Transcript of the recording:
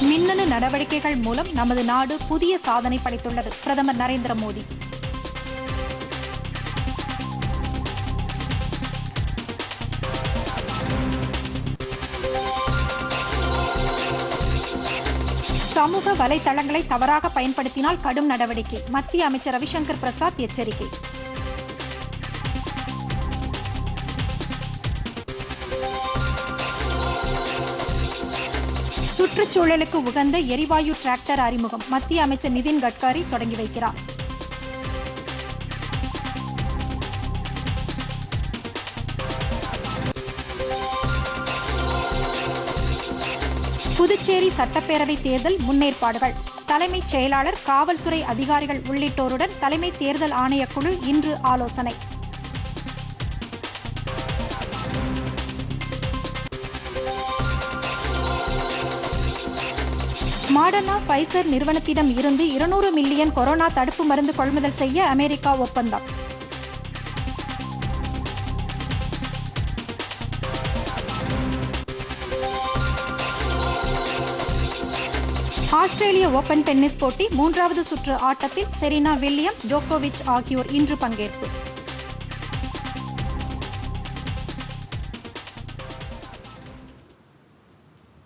மின்னணு நடவடிக்கைகள் மூலம் நமது நாடு புதிய சாதனை படைத்துள்ளது பிரதமர் நரேந்திர மோடி சமூக வலைதளங்களை தவறாக பயன்படுத்தினால் கடும் நடவடிக்கை மத்திய அமைச்சர் ரவிசங்கர் பிரசாத் எச்சரிக்கை சுற்றுச்சூழலுக்கு உகந்த எரிவாயு டிராக்டர் அறிமுகம் மத்திய அமைச்சர் நிதின் கட்காரி தொடங்கி வைக்கிறார் புதுச்சேரி சட்டப்பேரவை தேர்தல் முன்னேற்பாடுகள் தலைமைச் செயலாளர் காவல்துறை அதிகாரிகள் உள்ளிட்டோருடன் தலைமை தேர்தல் ஆணையக்குழு இன்று ஆலோசனை மாடர்னா ஃபைசர் நிறுவனத்திடம் இருந்து இருநூறு மில்லியன் கொரோனா தடுப்பு மருந்து கொள்முதல் செய்ய அமெரிக்கா ஒப்பந்தம் ஆஸ்திரேலிய ஓபன் டென்னிஸ் போட்டி மூன்றாவது சுற்று ஆட்டத்தில் செரீனா வில்லியம்ஸ் ஜோகோவிச் ஆகியோர் இன்று பங்கேற்பு